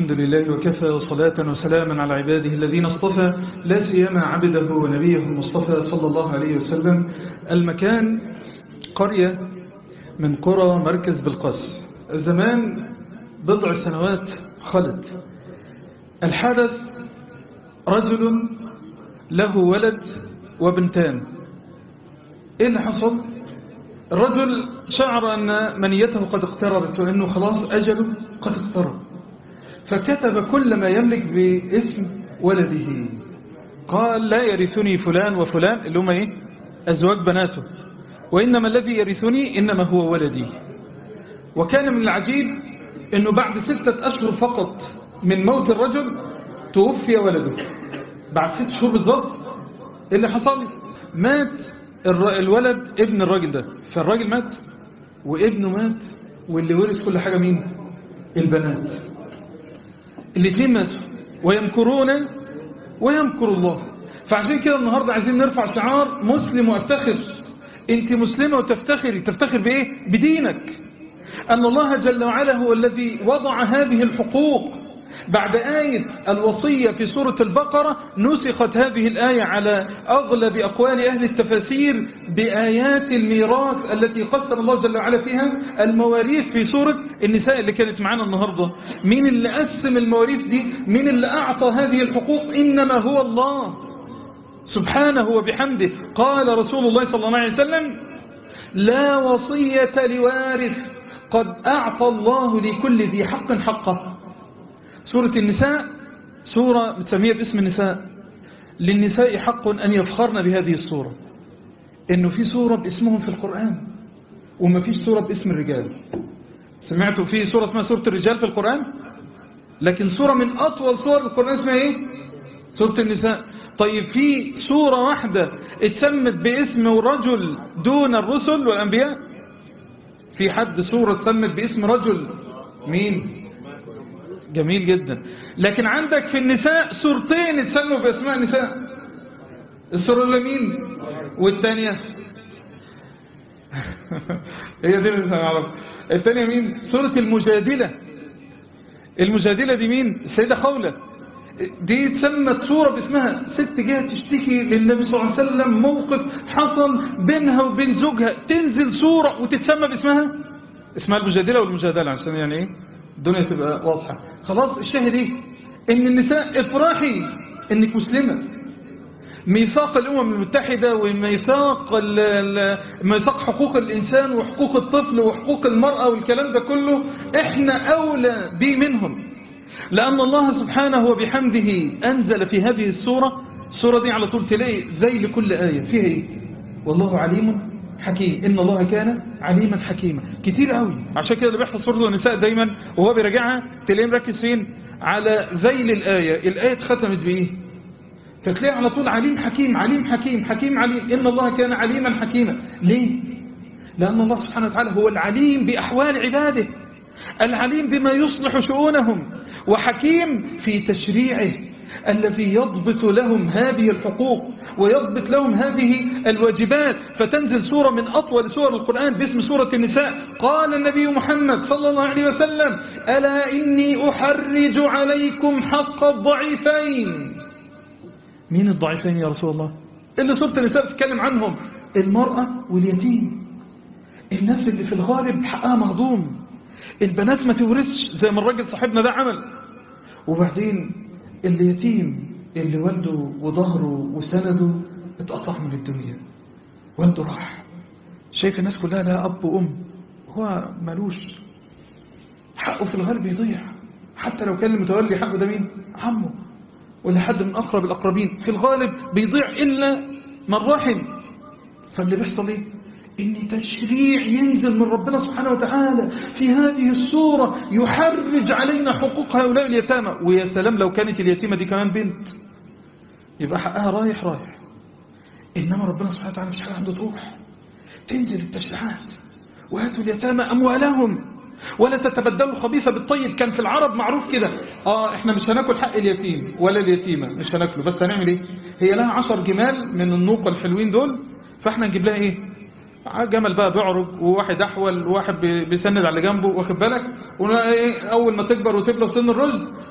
الحمد لله وكفى وصلاة وسلاما على عباده الذين اصطفى لا سيما عبده ونبيه المصطفى صلى الله عليه وسلم المكان قرية من قرى مركز بالقص الزمان بضع سنوات خلت الحدث رجل له ولد وبنتان ايه اللي حصل الرجل شعر أن منيته قد اقتربت وأنه خلاص أجله قد اقترب فكتب كل ما يملك باسم ولده قال لا يرثني فلان وفلان اللي هم ايه أزواج بناته وإنما الذي يرثني إنما هو ولدي وكان من العجيب أنه بعد ستة أشهر فقط من موت الرجل توفي ولده بعد ست شهور بالضبط اللي حصل مات الولد ابن الراجل ده فالراجل مات وابنه مات واللي ورث كل حاجة مين البنات الاثنين ماتوا ويمكرون ويمكر الله فعشان كده النهاردة عايزين نرفع شعار مسلم وافتخر انت مسلمة وتفتخري تفتخر بايه بدينك ان الله جل وعلا هو الذي وضع هذه الحقوق بعد آية الوصية في سورة البقرة نسخت هذه الآية على أغلب أقوال أهل التفاسير بآيات الميراث التي قسم الله جل وعلا فيها المواريث في سورة النساء اللي كانت معانا النهاردة مين اللي قسم المواريث دي مين اللي أعطى هذه الحقوق إنما هو الله سبحانه وبحمده قال رسول الله صلى الله عليه وسلم لا وصية لوارث قد أعطى الله لكل ذي حق حقه سورة النساء سورة بتسميها باسم النساء للنساء حق أن يفخرن بهذه السورة إنه في سورة باسمهم في القرآن وما فيش سورة باسم الرجال سمعتوا في سورة اسمها سورة الرجال في القرآن لكن سورة من أطول سور القرآن اسمها إيه سورة النساء طيب في سورة واحدة اتسمت باسم رجل دون الرسل والأنبياء في حد سورة اتسمت باسم رجل مين جميل جدا لكن عندك في النساء سورتين اتسموا باسماء نساء السورة اللي مين والثانية هي دي اللي نعرف الثانية مين سورة المجادلة المجادلة دي مين السيدة خولة دي اتسمت سورة باسمها ست جهة تشتكي للنبي صلى الله عليه وسلم موقف حصل بينها وبين زوجها تنزل سورة وتتسمى باسمها اسمها المجادلة والمجادلة عشان يعني ايه الدنيا تبقى واضحة خلاص الشاهد ايه ان النساء افرحي انك مسلمة ميثاق الامم المتحدة وميثاق ميثاق حقوق الانسان وحقوق الطفل وحقوق المرأة والكلام ده كله احنا اولى بيه منهم لان الله سبحانه وبحمده انزل في هذه السورة السورة دي على طول تلاقي زي لكل آية فيها ايه والله عليم حكيم إن الله كان عليما حكيما كتير قوي عشان كده اللي بيحفظ سورة النساء دايما وهو بيراجعها تلاقيه مركز فين على ذيل الآية الآية اتختمت بإيه فتلاقي على طول عليم حكيم عليم حكيم حكيم عليم إن الله كان عليما حكيما ليه لأن الله سبحانه وتعالى هو العليم بأحوال عباده العليم بما يصلح شؤونهم وحكيم في تشريعه الذي يضبط لهم هذه الحقوق ويضبط لهم هذه الواجبات فتنزل سورة من أطول سور القرآن باسم سورة النساء قال النبي محمد صلى الله عليه وسلم ألا إني أحرج عليكم حق الضعيفين مين الضعيفين يا رسول الله اللي سورة النساء تتكلم عنهم المرأة واليتيم الناس اللي في الغالب حقها مهضوم البنات ما تورثش زي ما الراجل صاحبنا ده عمل وبعدين اليتيم اللي والده وظهره وسنده اتقطع من الدنيا والده راح شايف الناس كلها لها أب وأم هو ملوش حقه في الغالب يضيع حتى لو كان المتولي حقه ده مين عمه ولا حد من أقرب الأقربين في الغالب بيضيع إلا من رحم فاللي بيحصل إيه إن تشريع ينزل من ربنا سبحانه وتعالى في هذه الصورة يحرج علينا حقوق هؤلاء اليتامى ويا سلام لو كانت اليتيمة دي كمان بنت يبقى حقها رايح رايح إنما ربنا سبحانه وتعالى مش حاجة عنده تروح تنزل التشريعات وهاتوا اليتامى أموالهم ولا تتبدلوا الخبيث بالطيب كان في العرب معروف كده اه احنا مش هناكل حق اليتيم ولا اليتيمة مش هناكله بس هنعمل ايه هي لها عشر جمال من النوق الحلوين دول فاحنا نجيب لها ايه جمل بقى بيعرج وواحد احول وواحد بيسند على جنبه واخد بالك اول ما تكبر وتبلغ سن الرشد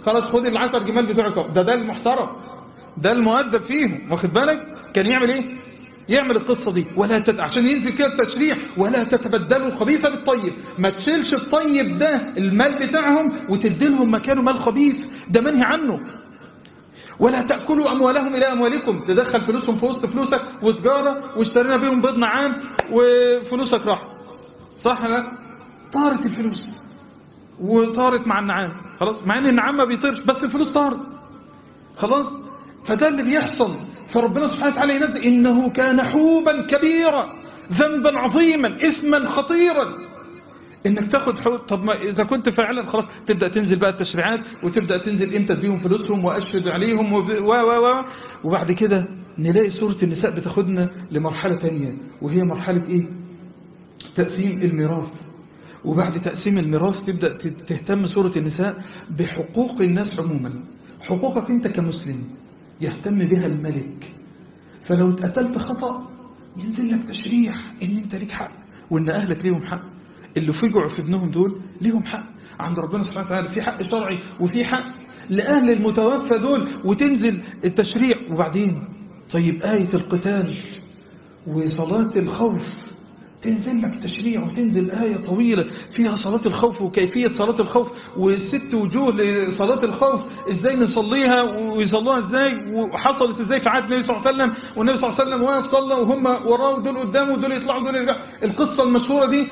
خلاص خد العشر جمال بتوعك اهو. ده ده المحترم ده المؤدب فيهم واخد بالك كان يعمل ايه يعمل القصة دي ولا تت... عشان ينزل كده التشريع ولا تتبدلوا الخبيث بالطيب ما تشيلش الطيب ده المال بتاعهم وتديلهم مكانه مال خبيث ده منهي عنه ولا تأكلوا أموالهم إلى أموالكم تدخل فلوسهم في وسط فلوسك وتجارة واشترينا بيهم بيض نعام وفلوسك راح صح لا طارت الفلوس وطارت مع النعام خلاص مع ان النعام ما بيطيرش بس الفلوس طارت خلاص فده اللي بيحصل فربنا سبحانه وتعالى ينزل إنه كان حوبا كبيرا ذنبا عظيما إثما خطيرا انك تاخد حقوق طب ما اذا كنت فعلا خلاص تبدا تنزل بقى التشريعات وتبدا تنزل امتى تديهم فلوسهم واشهد عليهم وب- و و و وبعد كده نلاقي سوره النساء بتاخدنا لمرحله تانية وهي مرحله ايه تقسيم الميراث وبعد تقسيم الميراث تبدا ت- تهتم سوره النساء بحقوق الناس عموما حقوقك انت كمسلم يهتم بها الملك فلو اتقتلت خطأ ينزل لك تشريح ان انت ليك حق وان اهلك ليهم حق اللي فجعوا في ابنهم دول ليهم حق عند ربنا سبحانه وتعالى في حق شرعي وفي حق لأهل المتوفى دول وتنزل التشريع وبعدين طيب آية القتال وصلاة الخوف تنزل لك تشريع وتنزل آية طويلة فيها صلاة الخوف وكيفية صلاة الخوف والست وجوه لصلاة الخوف ازاي نصليها ويصلوها ازاي وحصلت ازاي في عهد النبي صلى الله عليه وسلم والنبي صلى الله عليه وسلم واقف صلى وهم وراه دول قدامه ودول يطلعوا دول يرجعوا القصة المشهورة دي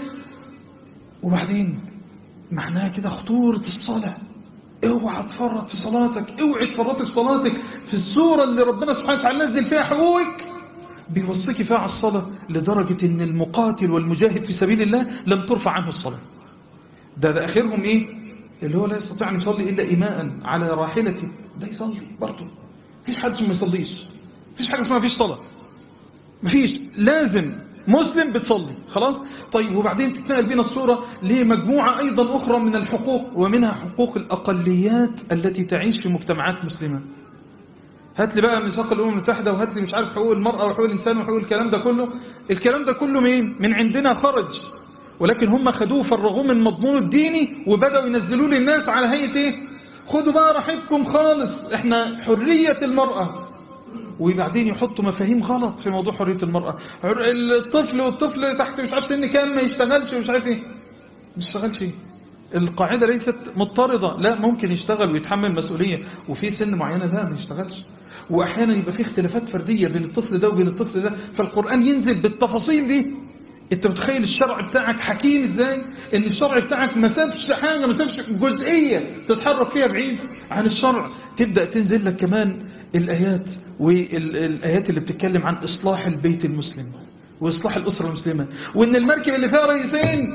وبعدين معناها كده خطورة الصلاة اوعى تفرط في صلاتك اوعى تفرط في صلاتك في السورة اللي ربنا سبحانه وتعالى نزل فيها حقوقك بيوصيك فيها على الصلاة لدرجة ان المقاتل والمجاهد في سبيل الله لم ترفع عنه الصلاة ده, ده اخرهم ايه اللي هو لا يستطيع ان يصلي الا ايماء على راحلته ده يصلي برضه مفيش حد اسمه ما يصليش مفيش حاجة اسمها مفيش صلاة مفيش لازم مسلم بتصلي خلاص طيب وبعدين تتنقل بنا الصورة لمجموعة أيضا أخرى من الحقوق ومنها حقوق الأقليات التي تعيش في مجتمعات مسلمة هات لي بقى ميثاق الأمم المتحدة وهات لي مش عارف حقوق المرأة وحقوق الإنسان وحقوق الكلام ده كله الكلام ده كله مين من عندنا خرج ولكن هم خدوه فرغوه من مضمون الديني وبدأوا ينزلوه للناس على هيئة ايه خدوا بقى راحتكم خالص احنا حرية المرأة وبعدين يحطوا مفاهيم غلط في موضوع حرية المرأة الطفل والطفل تحت مش عارف سن كام ما يشتغلش ومش عارف ايه ما يشتغلش ايه القاعدة ليست مضطردة لا ممكن يشتغل ويتحمل مسؤولية وفي سن معينة لا ما يشتغلش واحيانا يبقى في اختلافات فردية بين الطفل ده وبين الطفل ده فالقرآن ينزل بالتفاصيل دي انت متخيل الشرع بتاعك حكيم ازاي ان الشرع بتاعك ما سابش حاجة ما سابش جزئية تتحرك فيها بعيد عن الشرع تبدأ تنزل لك كمان الآيات والآيات اللي بتتكلم عن إصلاح البيت المسلم وإصلاح الأسرة المسلمة وإن المركب اللي فيها رئيسين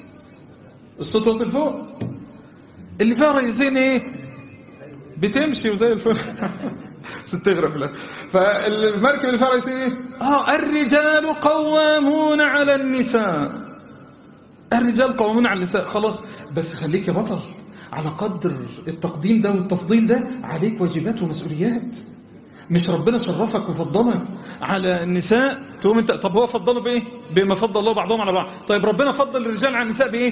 الصوت واصل فوق اللي فيها رئيسين إيه بتمشي وزي الفل ستغرق في فالمركب اللي فيها رئيسين إيه آه الرجال قوامون على النساء الرجال قوامون على النساء خلاص بس خليك يا بطل على قدر التقديم ده والتفضيل ده عليك واجبات ومسؤوليات مش ربنا شرفك وفضلك على النساء تقوم انت طب هو فضله بايه بما فضل الله بعضهم على بعض طيب ربنا فضل الرجال على النساء بايه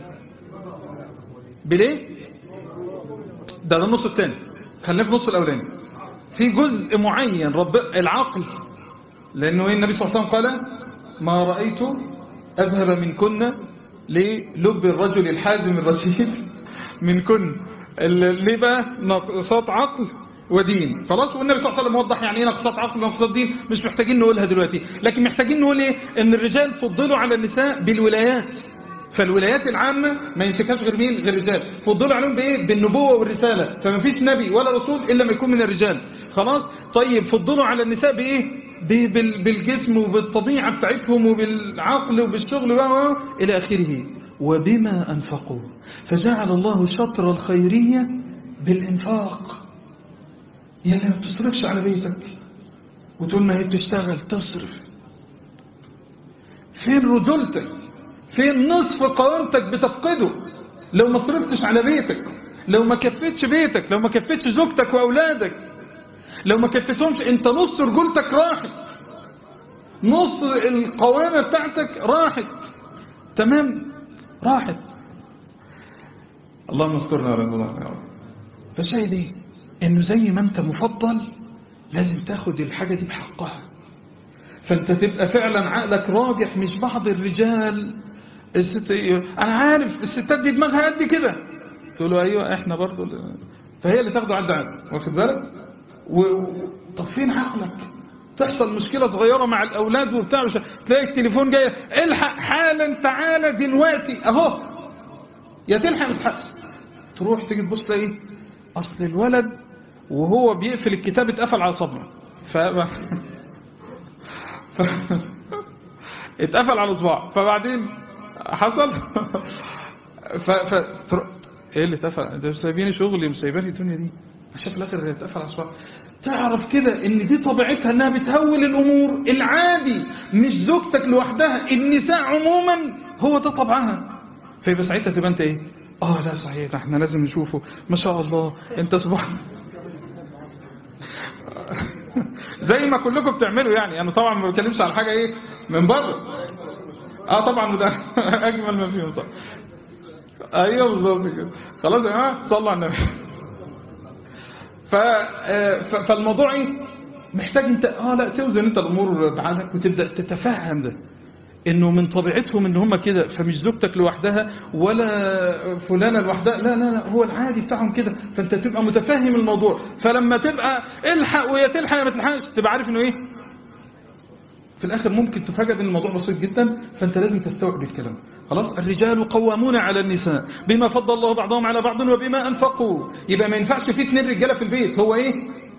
بالايه ده ده النص الثاني خلينا في النص الاولاني في جزء معين رب العقل لانه ايه النبي صلى الله عليه وسلم قال ما رايت اذهب منكن للب الرجل الحازم الرشيد من كن ليه بقى نقصات عقل ودين خلاص والنبي صلى الله عليه وسلم وضح يعني ايه نقصات عقل ونقصات دين مش محتاجين نقولها دلوقتي لكن محتاجين نقول ايه ان الرجال فضلوا على النساء بالولايات فالولايات العامة ما يمسكهاش غير مين غير الرجال فضلوا عليهم بايه بالنبوة والرسالة فما فيش نبي ولا رسول الا ما يكون من الرجال خلاص طيب فضلوا على النساء بايه بالجسم وبالطبيعة بتاعتهم وبالعقل وبالشغل و الى اخره وبما أنفقوا فجعل الله شطر الخيرية بالإنفاق يعني ما بتصرفش على بيتك وتقول ما هي بتشتغل تصرف فين رجولتك فين نصف قوامتك بتفقده لو ما صرفتش على بيتك لو ما كفتش بيتك لو ما كفتش زوجتك وأولادك لو ما كفتهمش انت نص رجولتك راحت نص القوامة بتاعتك راحت تمام راحت اللهم استرنا يا رب الله يا رب فشاهد ايه انه زي ما انت مفضل لازم تاخد الحاجة دي بحقها فانت تبقى فعلا عقلك راجح مش بعض الرجال الست انا عارف الستات دي دماغها قد كده تقول له ايوه احنا برضو فهي اللي تاخده عد عقل واخد بالك و... طب فين عقلك تحصل مشكلة صغيرة مع الأولاد وبتاع مش تلاقي التليفون جاي الحق حالا تعالى دلوقتي أهو يا تلحق ما تلحقش تروح تيجي تبص تلاقي أصل الولد وهو بيقفل الكتاب اتقفل على صدره ف... ف... اتقفل على صباعه فبعدين حصل ف... ف... ايه اللي اتقفل ده سايبيني شغلي مسايباني الدنيا دي عشان في الاخر اتقفل على صباعه تعرف كده ان دي طبيعتها انها بتهول الامور العادي مش زوجتك لوحدها النساء عموما هو ده طبعها فيبقى ساعتها تبقى انت ايه اه لا صحيح ده احنا لازم نشوفه ما شاء الله انت سبحان زي ما كلكم بتعملوا يعني انا طبعا ما بتكلمش على حاجه ايه من بره اه طبعا ده اجمل ما فيهم طبعا ايوه بالظبط كده خلاص يا جماعه صلوا على النبي ف... فالموضوع ايه محتاج انت اه لا توزن انت الامور بعقلك وتبدا تتفهم ده انه من طبيعتهم ان هم كده فمش زوجتك لوحدها ولا فلانه لوحدها لا لا لا هو العادي بتاعهم كده فانت تبقى متفهم الموضوع فلما تبقى الحق ويا تلحق يا ما تلحقش تبقى عارف انه ايه في الاخر ممكن تفاجئ ان الموضوع بسيط جدا فانت لازم تستوعب الكلام خلاص الرجال قوامون على النساء بما فضل الله بعضهم على بعض وبما انفقوا يبقى ما ينفعش في اثنين رجاله في البيت هو ايه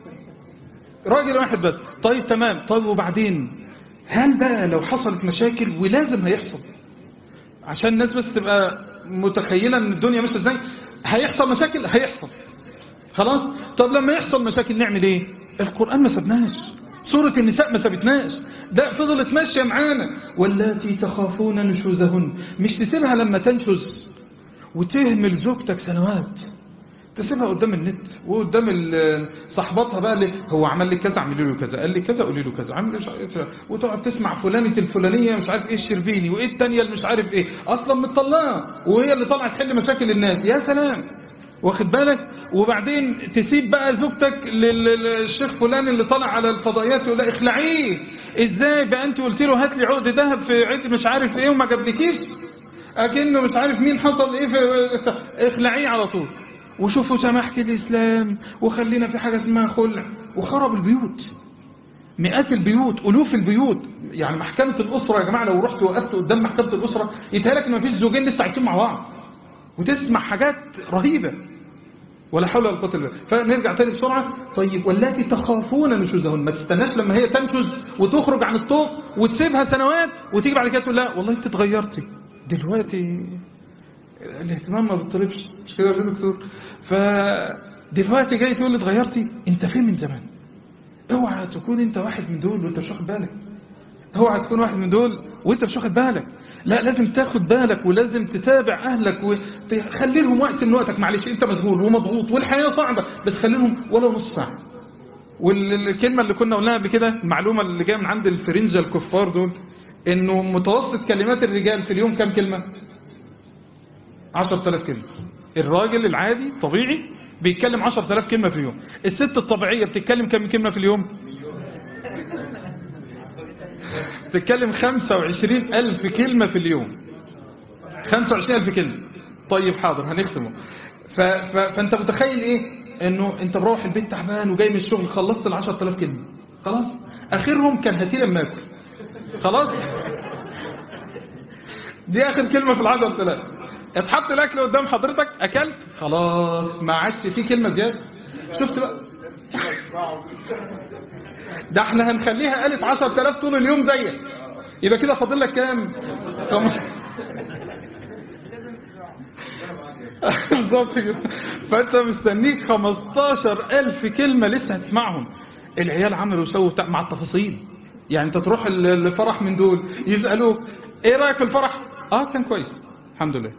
راجل واحد بس طيب تمام طيب وبعدين هل بقى لو حصلت مشاكل ولازم هيحصل عشان الناس بس تبقى متخيله ان الدنيا مش ازاي هيحصل مشاكل هيحصل خلاص طب لما يحصل مشاكل نعمل ايه القران ما سبناش سورة النساء ما سابتناش ده فضلت ماشية معانا واللاتي تخافون نشوزهن مش تسيبها لما تنشز وتهمل زوجتك سنوات تسيبها قدام النت وقدام صاحباتها بقى اللي هو عمل لي كذا اعملي له كذا قال لي كذا قولي له كذا عمل مش عارف وتقعد تسمع فلانه الفلانيه مش عارف ايه الشربيني وايه الثانيه اللي مش عارف ايه اصلا مطلقه وهي اللي طالعه تحل مشاكل الناس يا سلام واخد بالك وبعدين تسيب بقى زوجتك للشيخ فلان اللي طلع على الفضائيات يقول لها اخلعيه ازاي بقى انت قلت له هات لي عقد ذهب في عيد مش عارف ايه وما جابلكيش اكنه مش عارف مين حصل ايه في اخلعيه على طول وشوفوا سماحة الاسلام وخلينا في حاجه اسمها خلع وخرب البيوت مئات البيوت ألوف البيوت يعني محكمة الأسرة يا جماعة لو رحت وقفت قدام محكمة الأسرة يتهيألك إن مفيش زوجين لسه عايشين مع بعض وتسمع حاجات رهيبة ولا حول ولا قوه الا بالله فنرجع تاني بسرعه طيب واللاتي تخافون نشوزهن ما تستناش لما هي تنشز وتخرج عن الطوق وتسيبها سنوات وتيجي بعد كده تقول لا والله انت اتغيرتي دلوقتي الاهتمام ما بيطلبش مش كده يا دكتور فدلوقتي جاي تقول لي اتغيرتي انت فين من زمان اوعى تكون انت واحد من دول وانت مش واخد بالك اوعى تكون واحد من دول وانت مش واخد بالك لا لازم تاخد بالك ولازم تتابع اهلك وتخلي لهم وقت من وقتك معلش انت مشغول ومضغوط والحياه صعبه بس خلي لهم ولو نص ساعه والكلمه اللي كنا قلناها قبل كده المعلومه اللي جايه من عند الفرنجه الكفار دول انه متوسط كلمات الرجال في اليوم كام كلمه 10000 كلمه الراجل العادي طبيعي بيتكلم 10000 كلمه في اليوم الست الطبيعيه بتتكلم كام كلمه في اليوم تتكلم 25 ألف كلمة في اليوم 25 ألف كلمة طيب حاضر هنختمه ف... ف... فأنت متخيل إيه إنه أنت بروح البيت تعبان وجاي من الشغل خلصت ال 10000 كلمة خلاص آخرهم كان هاتي لما آكل خلاص دي آخر كلمة في ال 10000 اتحط الأكل قدام حضرتك أكلت خلاص ما عادش في كلمة زيادة شفت بقى ده احنا هنخليها قالت 10000 طول اليوم زيك يبقى كده فاضل لك كام خمس بالظبط كده فانت مستنيك 15000 كلمه لسه هتسمعهم العيال عملوا وسووا مع التفاصيل يعني انت تروح الفرح من دول يسالوك ايه رايك في الفرح اه كان كويس الحمد لله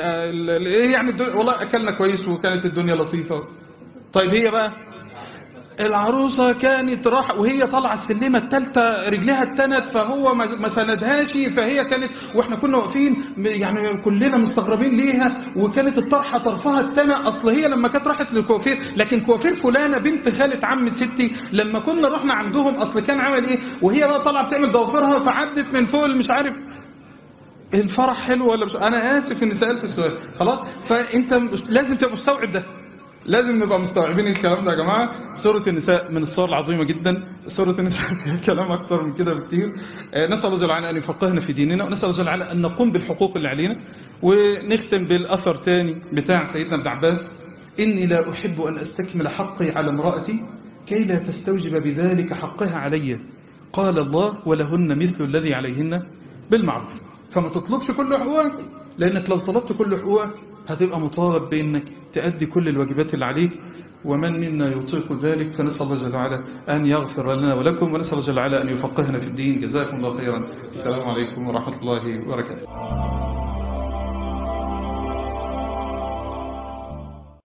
ايه يعني والله اكلنا كويس وكانت الدنيا لطيفه طيب هي بقى العروسة كانت راح وهي طالعة السلمة التالتة رجلها اتنت فهو ما ما سندهاش فهي كانت واحنا كنا واقفين م- يعني كلنا مستغربين ليها وكانت الطرحة طرفها التنى اصل هي لما كانت راحت للكوافير لكن كوافير فلانة بنت خالة عمة ستي لما كنا رحنا عندهم اصل كان عمل ايه وهي بقى طالعة بتعمل ضوافرها فعدت من فوق مش عارف الفرح حلو ولا مش انا اسف اني سالت السؤال خلاص فانت مش- لازم تبقى مستوعب ده لازم نبقى مستوعبين الكلام ده يا جماعه سوره النساء من الصور العظيمه جدا سوره النساء فيها كلام اكتر من كده بكتير آه، نسال الله جل وعلا ان يفقهنا في ديننا ونسال الله جل وعلا ان نقوم بالحقوق اللي علينا ونختم بالاثر تاني بتاع سيدنا ابن عباس اني لا احب ان استكمل حقي على امراتي كي لا تستوجب بذلك حقها علي قال الله ولهن مثل الذي عليهن بالمعروف فما تطلبش كل حقوقك لأنك لو طلبت كل حقوقك هتبقى مطالب بأنك تأدي كل الواجبات اللي عليك ومن منا يطيق ذلك فنسأل الله جل وعلا أن يغفر لنا ولكم ونسأل الله جل وعلا أن يفقهنا في الدين جزاكم الله خيرا السلام عليكم ورحمة الله وبركاته